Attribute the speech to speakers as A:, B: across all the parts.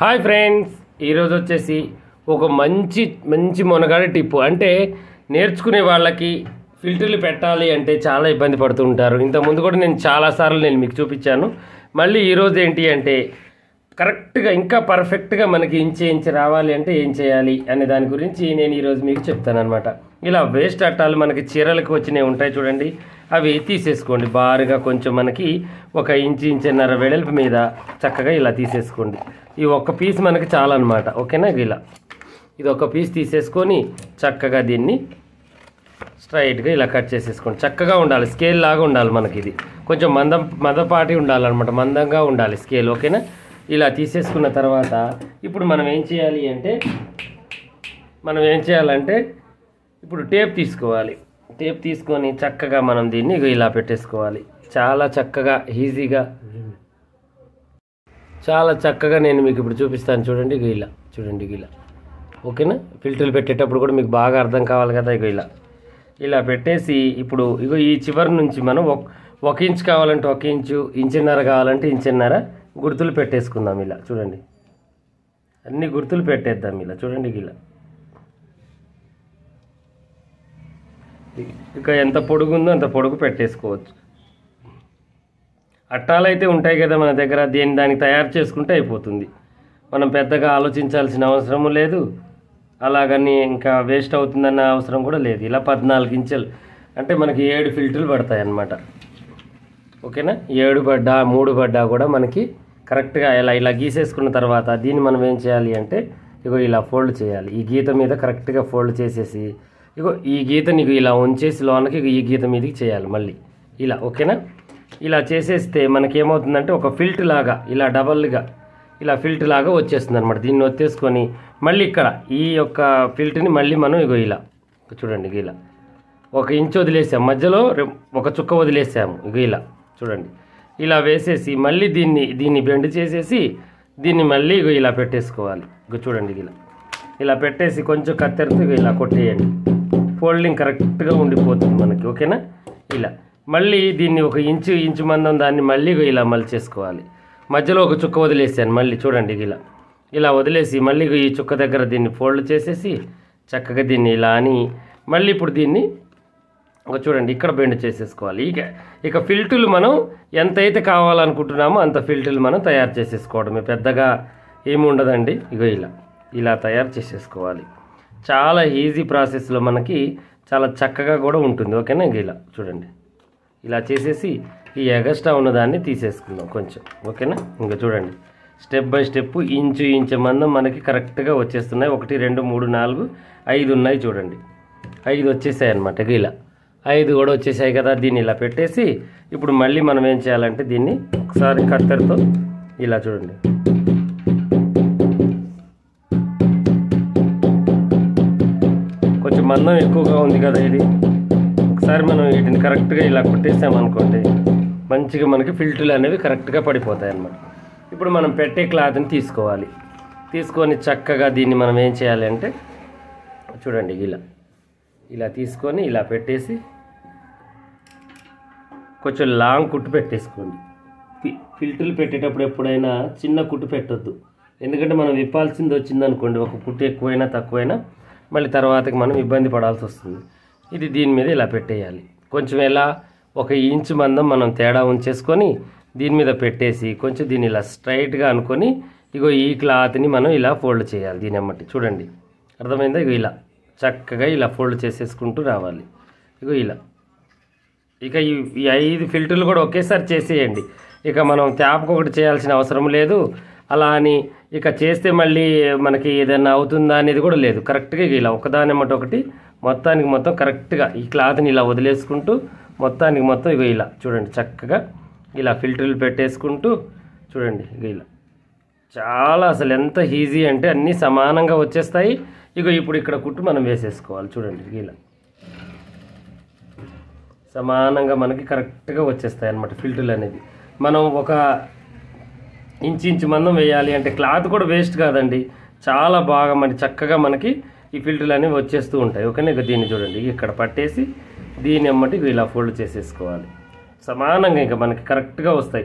A: hi friends ఈరోజు వచ్చేసి ఒక మంచి మంచి మునగాడి టిప్పు అంటే నేర్చుకునే వాళ్ళకి ఫిల్టర్లు పెట్టాలి అంటే చాలా ఇబ్బంది పడుతూ ఉంటారు ఇంతకుముందు కూడా నేను చాలాసార్లు నేను మీకు చూపించాను మళ్ళీ ఈరోజు ఏంటి అంటే కరెక్ట్గా ఇంకా పర్ఫెక్ట్గా మనకి ఇంచి ఇంచి రావాలి అంటే ఏం చేయాలి అనే దాని గురించి నేను ఈరోజు మీకు చెప్తాను అనమాట ఇలా వేస్ట్ అట్టాలు మనకి చీరలకు వచ్చినవి ఉంటాయి చూడండి అవి తీసేసుకోండి బారుగా కొంచెం మనకి ఒక ఇంచు ఇంచున్నర వెడల్పు మీద చక్కగా ఇలా తీసేసుకోండి ఈ ఒక్క పీస్ మనకి చాలా అనమాట ఓకేనా ఇలా ఇది ఒక పీస్ తీసేసుకొని చక్కగా దీన్ని స్ట్రైట్గా ఇలా కట్ చేసేసుకోండి చక్కగా ఉండాలి స్కేల్ లాగా ఉండాలి మనకి ఇది కొంచెం మందం మందపాటి ఉండాలన్నమాట మందంగా ఉండాలి స్కేల్ ఓకేనా ఇలా తీసేసుకున్న తర్వాత ఇప్పుడు మనం ఏం చేయాలి అంటే మనం ఏం చేయాలంటే ఇప్పుడు టేప్ తీసుకోవాలి టేప్ తీసుకొని చక్కగా మనం దీన్ని ఇగో ఇలా పెట్టేసుకోవాలి చాలా చక్కగా ఈజీగా చాలా చక్కగా నేను మీకు ఇప్పుడు చూపిస్తాను చూడండి ఇగో ఇలా చూడండి ఇగో ఇలా ఓకేనా ఫిల్టర్లు పెట్టేటప్పుడు కూడా మీకు బాగా అర్థం కావాలి కదా ఇగో ఇలా ఇలా పెట్టేసి ఇప్పుడు ఇగో ఈ చివరి నుంచి మనం ఒక ఒక ఇంచ్ కావాలంటే ఒక ఇంచు ఇంచున్నర కావాలంటే ఇంచున్నర గుర్తులు పెట్టేసుకుందాం ఇలా చూడండి అన్ని గుర్తులు పెట్టేద్దాం ఇలా చూడండి ఇలా ఇక ఎంత పొడుగు ఉందో అంత పొడుగు పెట్టేసుకోవచ్చు అట్టాలైతే ఉంటాయి కదా మన దగ్గర దేని దానికి తయారు చేసుకుంటే అయిపోతుంది మనం పెద్దగా ఆలోచించాల్సిన అవసరము లేదు అలాగని ఇంకా వేస్ట్ అవుతుందన్న అవసరం కూడా లేదు ఇలా పద్నాలుగు ఇంచెలు అంటే మనకి ఏడు ఫిల్టర్లు పడతాయి అన్నమాట ఓకేనా ఏడు బడ్డా మూడు బడ్డా కూడా మనకి కరెక్ట్గా ఇలా ఇలా గీసేసుకున్న తర్వాత దీన్ని మనం ఏం చేయాలి అంటే ఇగో ఇలా ఫోల్డ్ చేయాలి ఈ గీత మీద కరెక్ట్గా ఫోల్డ్ చేసేసి ఇగో ఈ గీత నీకు ఇలా ఉంచేసి లోనకి ఇగో ఈ గీత మీదకి చేయాలి మళ్ళీ ఇలా ఓకేనా ఇలా చేసేస్తే మనకి ఏమవుతుందంటే ఒక ఫిల్ట్ లాగా ఇలా డబల్గా ఇలా ఫిల్ట్ లాగా వచ్చేస్తుంది అనమాట దీన్ని వచ్చేసుకొని మళ్ళీ ఇక్కడ ఈ యొక్క ఫిల్ట్ని మళ్ళీ మనం ఇగో ఇలా చూడండి ఇగో ఇలా ఒక ఇంచు వదిలేసాం మధ్యలో రె- ఒక చుక్క వదిలేసాము ఇగో ఇలా చూడండి ఇలా వేసేసి మళ్ళీ దీన్ని దీన్ని బెండ్ చేసేసి దీన్ని మళ్ళీ ఇగో ఇలా పెట్టేసుకోవాలి ఇగో చూడండి ఇలా ఇలా పెట్టేసి కొంచెం కత్తెరతో ఇగో ఇలా కొట్టేయండి ఫోల్డింగ్ కరెక్ట్గా ఉండిపోతుంది మనకి ఓకేనా ఇలా మళ్ళీ దీన్ని ఒక ఇంచు ఇంచు మందం దాన్ని మళ్ళీ ఇగో ఇలా మలిచేసుకోవాలి మధ్యలో ఒక చుక్క వదిలేసాను మళ్ళీ చూడండి ఇలా ఇలా వదిలేసి మళ్ళీ ఇగో ఈ చుక్క దగ్గర దీన్ని ఫోల్డ్ చేసేసి చక్కగా దీన్ని ఇలా అని మళ్ళీ ఇప్పుడు దీన్ని ఒక చూడండి ఇక్కడ బెండ్ చేసేసుకోవాలి ఇక ఇక ఫిల్టులు మనం ఎంతైతే కావాలనుకుంటున్నామో అంత ఫిల్టులు మనం తయారు చేసేసుకోవడమే పెద్దగా ఏమి ఉండదండి ఇగో ఇలా ఇలా తయారు చేసేసుకోవాలి చాలా ఈజీ ప్రాసెస్లో మనకి చాలా చక్కగా కూడా ఉంటుంది ఓకేనా ఇగ ఇలా చూడండి ఇలా చేసేసి ఈ ఎగస్ట్రా ఉన్నదాన్ని తీసేసుకుందాం కొంచెం ఓకేనా ఇంకా చూడండి step by step inch inch మందం మనకి కరెక్ట్గా వచ్చేస్తున్నాయి ఒకటి రెండు మూడు నాలుగు ఐదు ఉన్నాయి చూడండి ఐదు వచ్చేసాయి అనమాట ఇలా ఐదు కూడా వచ్చేసాయి కదా దీన్ని ఇలా పెట్టేసి ఇప్పుడు మళ్ళీ మనం ఏం చేయాలంటే దీన్ని ఒకసారి కత్తెరతో ఇలా చూడండి కొంచెం మందం ఎక్కువగా ఉంది కదా ఇది ఒకసారి మనం వీటిని కరెక్ట్గా ఇలా కొట్టేసామనుకోండి మంచిగా మనకి ఫిల్టర్లు అనేవి కరెక్ట్గా పడిపోతాయి అన్నమాట ఇప్పుడు మనం పెట్టే క్లాత్ని తీసుకోవాలి తీసుకొని చక్కగా దీన్ని మనం ఏం చేయాలి అంటే చూడండి ఇలా ఇలా తీసుకొని ఇలా పెట్టేసి కొంచెం లాంగ్ కుట్టు పెట్టేసుకోండి ఫి- ఫిల్టర్లు పెట్టేటప్పుడు ఎప్పుడైనా చిన్న కుట్టు పెట్టొద్దు ఎందుకంటే మనం విప్పాల్సింది వచ్చిందనుకోండి ఒక కుట్టు ఎక్కువైనా తక్కువైనా మళ్ళీ తర్వాతకి మనం ఇబ్బంది పడాల్సి వస్తుంది ఇది దీని మీద ఇలా పెట్టేయాలి కొంచెం ఎలా ఒక ఇంచు మందం మనం తేడా ఉంచేసుకొని దీని మీద పెట్టేసి కొంచెం దీన్ని ఇలా స్ట్రైట్గా అనుకొని ఇగో ఈ క్లాత్ని మనం ఇలా ఫోల్డ్ చేయాలి దీని అమ్మటి చూడండి అర్థమైందా ఇగో ఇలా చక్కగా ఇలా ఫోల్డ్ చేసేసుకుంటూ రావాలి ఇగో ఇలా ఇక ఈ ఈ ఐదు ఫిల్టర్లు కూడా ఒకేసారి చేసేయండి ఇక మనం ట్యాప్కి ఒకటి చేయాల్సిన అవసరం లేదు అలా అని ఇక చేస్తే మళ్ళీ మనకి ఏదైనా అవుతుందా అనేది కూడా లేదు కరెక్ట్గా ఇలా ఒకదాని మటు ఒకటి మొత్తానికి మొత్తం కరెక్ట్గా ఈ క్లాత్ని ఇలా వదిలేసుకుంటూ మొత్తానికి మొత్తం ఇగో ఇలా చూడండి చక్కగా ఇలా ఫిల్టర్లు పెట్టేసుకుంటూ చూడండి ఇగో ఇలా చాలా అసలు ఎంత ఈజీ అంటే అన్నీ సమానంగా వచ్చేస్తాయి ఇగో ఇప్పుడు ఇక్కడ కుట్టు మనం వేసేసుకోవాలి చూడండి ఇగో ఇలా సమానంగా మనకి కరెక్ట్గా వచ్చేస్తాయి అన్నమాట ఫిల్టర్లు అనేది మనం ఒక ఇంచు ఇంచు మందం వేయాలి అంటే క్లాత్ కూడా వేస్ట్ కాదండి చాలా బాగా మరి చక్కగా మనకి ఈ ఫిల్టర్లు అనేవి వచ్చేస్తూ ఉంటాయి ఓకేనా ఇక దీన్ని చూడండి ఇక్కడ పట్టేసి దీని ఎమ్మటి ఇలా ఫోల్డ్ చేసేసుకోవాలి సమానంగా ఇంకా మనకి కరెక్ట్గా వస్తాయి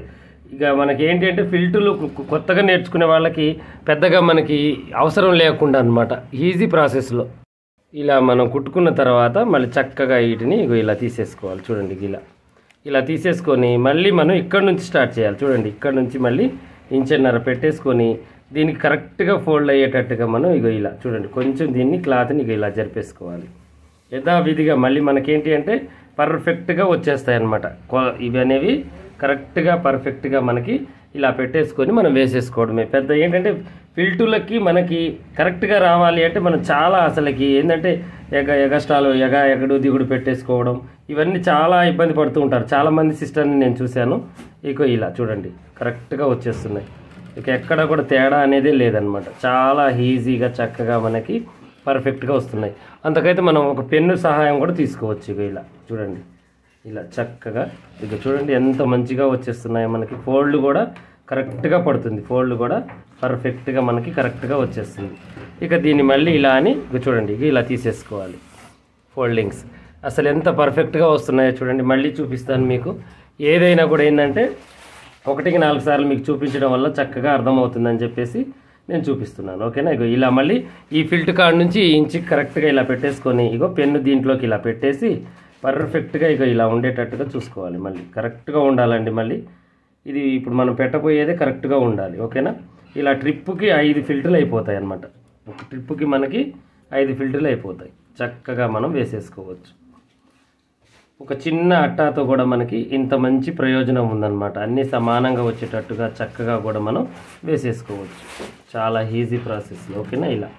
A: ఇక మనకి ఏంటి అంటే ఫిల్టులు కొ- కొత్తగా నేర్చుకునే వాళ్ళకి పెద్దగా మనకి అవసరం లేకుండా అనమాట ఈజీ ప్రాసెస్లో ఇలా మనం కుట్టుకున్న తర్వాత మళ్ళీ చక్కగా వీటిని ఇగో ఇలా తీసేసుకోవాలి చూడండి ఇలా ఇలా తీసేసుకొని మళ్ళీ మనం ఇక్కడ నుంచి స్టార్ట్ చేయాలి చూడండి ఇక్కడ నుంచి మళ్ళీ ఇంచెన్నర పెట్టేసుకొని దీనికి కరెక్ట్గా ఫోల్డ్ అయ్యేటట్టుగా మనం ఇగో ఇలా చూడండి కొంచెం దీన్ని క్లాత్ని ఇగో ఇలా జరిపేసుకోవాలి యథావిధిగా మళ్ళీ మనకేంటి అంటే పర్ఫెక్ట్గా వచ్చేస్తాయి అన్నమాట కొ- ఇవి అనేవి కరెక్ట్గా పర్ఫెక్ట్గా మనకి ఇలా పెట్టేసుకొని మనం వేసేసుకోవడమే పెద్ద ఏంటంటే ఫిల్టులకి మనకి కరెక్ట్గా రావాలి అంటే మనం చాలా అసలుకి ఏంటంటే ఎగ ఎగస్టాలు ఎగ ఎగడు దిగుడు పెట్టేసుకోవడం ఇవన్నీ చాలా ఇబ్బంది పడుతూ ఉంటారు చాలామంది సిస్టర్ని నేను చూశాను ఇక ఇలా చూడండి కరెక్ట్గా వచ్చేస్తున్నాయి ఇక ఎక్కడ కూడా తేడా అనేది లేదనమాట చాలా ఈజీగా చక్కగా మనకి పర్ఫెక్ట్గా వస్తున్నాయి అంతకైతే మనం ఒక పెన్ను సహాయం కూడా తీసుకోవచ్చు ఇక ఇలా చూడండి ఇలా చక్కగా ఇక చూడండి ఎంత మంచిగా వచ్చేస్తున్నాయో మనకి ఫోల్డ్ కూడా కరెక్ట్గా పడుతుంది ఫోల్డ్ కూడా పర్ఫెక్ట్గా మనకి కరెక్ట్గా వచ్చేస్తుంది ఇక దీన్ని మళ్ళీ ఇలా అని ఇక చూడండి ఇక ఇలా తీసేసుకోవాలి ఫోల్డింగ్స్ అసలు ఎంత పర్ఫెక్ట్గా వస్తున్నాయో చూడండి మళ్ళీ చూపిస్తాను మీకు ఏదైనా కూడా ఏంటంటే ఒకటికి నాలుగు సార్లు మీకు చూపించడం వల్ల చక్కగా అర్థమవుతుందని చెప్పేసి నేను చూపిస్తున్నాను ఓకేనా ఇగో ఇలా మళ్ళీ ఈ ఫిల్ట్ కార్డ్ నుంచి ఈ ఇంచుకి కరెక్ట్గా ఇలా పెట్టేసుకొని ఇగో పెన్ను దీంట్లోకి ఇలా పెట్టేసి పర్ఫెక్ట్గా ఇక ఇలా ఉండేటట్టుగా చూసుకోవాలి మళ్ళీ కరెక్ట్గా ఉండాలండి మళ్ళీ ఇది ఇప్పుడు మనం పెట్టబోయేదే కరెక్ట్గా ఉండాలి ఓకేనా ఇలా ట్రిప్పుకి ఐదు ఫిల్టర్లు అయిపోతాయి అన్నమాట ఒక ట్రిప్పుకి మనకి ఐదు ఫిల్టర్లు అయిపోతాయి చక్కగా మనం వేసేసుకోవచ్చు ఒక చిన్న అట్టాతో కూడా మనకి ఇంత మంచి ప్రయోజనం ఉందన్నమాట అన్నీ సమానంగా వచ్చేటట్టుగా చక్కగా కూడా మనం వేసేసుకోవచ్చు చాలా ఈజీ ప్రాసెస్ ఓకేనా ఇలా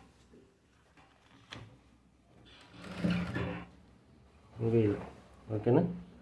A: ఇంకా ఇలా ఓకేనా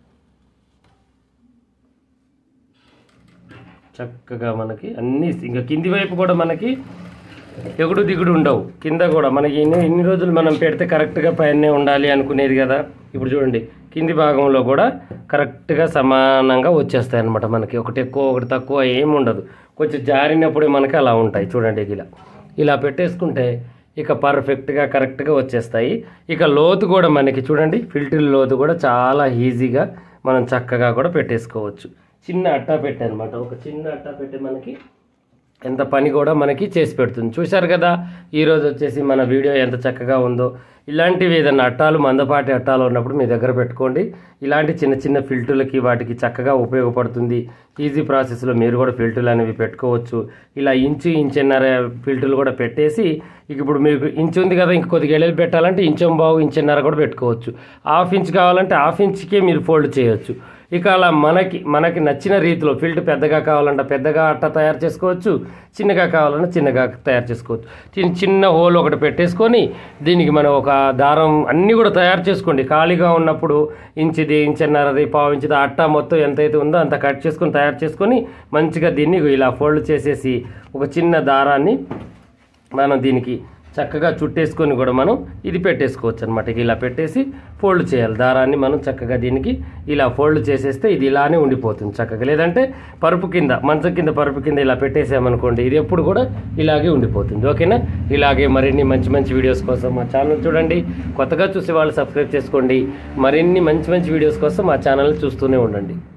A: చక్కగా మనకి అన్ని ఇంకా కింది వైపు కూడా మనకి ఎగుడు దిగుడు ఉండవు కింద కూడా మనకి ఇన్ని ఇన్ని రోజులు మనం పెడితే కరెక్ట్గా పైనే ఉండాలి అనుకునేది కదా ఇప్పుడు చూడండి కింది భాగంలో కూడా కరెక్ట్గా సమానంగా వచ్చేస్తాయి అన్నమాట మనకి ఒకటి ఎక్కువ ఒకటి తక్కువ ఏమి ఉండదు కొంచెం జారినప్పుడే మనకి అలా ఉంటాయి చూడండి ఇలా ఇలా పెట్టేసుకుంటే ఇక పర్ఫెక్ట్గా కరెక్ట్గా వచ్చేస్తాయి ఇక లోతు కూడా మనకి చూడండి ఫిల్టర్ లోతు కూడా చాలా ఈజీగా మనం చక్కగా కూడా పెట్టేసుకోవచ్చు చిన్న అట్టా పెట్టే అనమాట ఒక చిన్న అట్టా పెట్టే మనకి ఎంత పని కూడా మనకి చేసి పెడుతుంది చూశారు కదా ఈరోజు వచ్చేసి మన వీడియో ఎంత చక్కగా ఉందో ఇలాంటివి ఏదైనా అట్టాలు మందపాటి అట్టాలు ఉన్నప్పుడు మీ దగ్గర పెట్టుకోండి ఇలాంటి చిన్న చిన్న ఫిల్టులకి వాటికి చక్కగా ఉపయోగపడుతుంది ఈజీ ప్రాసెస్లో మీరు కూడా ఫిల్టులు అనేవి పెట్టుకోవచ్చు ఇలా ఇంచు ఇంచున్నర ఫిల్టులు కూడా పెట్టేసి ఇక ఇప్పుడు మీకు ఇంచు ఉంది కదా ఇంక కొద్దిగా ఎడలు పెట్టాలంటే ఇంచం బావు ఇంచున్నర కూడా పెట్టుకోవచ్చు హాఫ్ ఇంచ్ కావాలంటే హాఫ్ ఇంచ్కే మీరు ఫోల్డ్ చేయొచ్చు ఇక అలా మనకి మనకి నచ్చిన రీతిలో ఫిల్ట్ పెద్దగా కావాలంటే పెద్దగా అట్ట తయారు చేసుకోవచ్చు చిన్నగా కావాలంటే చిన్నగా తయారు చేసుకోవచ్చు చిన్న చిన్న హోల్ ఒకటి పెట్టేసుకొని దీనికి మనం ఒక దారం అన్నీ కూడా తయారు చేసుకోండి ఖాళీగా ఉన్నప్పుడు ఇంచుది ఇంచున్నరది పావు ఇంచుది అట్ట మొత్తం ఎంతైతే ఉందో అంత కట్ చేసుకొని తయారు చేసుకొని మంచిగా దీన్ని ఇలా ఫోల్డ్ చేసేసి ఒక చిన్న దారాన్ని మనం దీనికి చక్కగా చుట్టేసుకొని కూడా మనం ఇది పెట్టేసుకోవచ్చు అనమాట ఇలా పెట్టేసి ఫోల్డ్ చేయాలి దారాన్ని మనం చక్కగా దీనికి ఇలా ఫోల్డ్ చేసేస్తే ఇది ఇలానే ఉండిపోతుంది చక్కగా లేదంటే పరుపు కింద మంచం కింద పరుపు కింద ఇలా పెట్టేసామనుకోండి ఇది ఎప్పుడు కూడా ఇలాగే ఉండిపోతుంది ఓకేనా ఇలాగే మరిన్ని మంచి మంచి వీడియోస్ కోసం మా ఛానల్ చూడండి కొత్తగా చూసే వాళ్ళు సబ్స్క్రైబ్ చేసుకోండి మరిన్ని మంచి మంచి వీడియోస్ కోసం మా ఛానల్ చూస్తూనే ఉండండి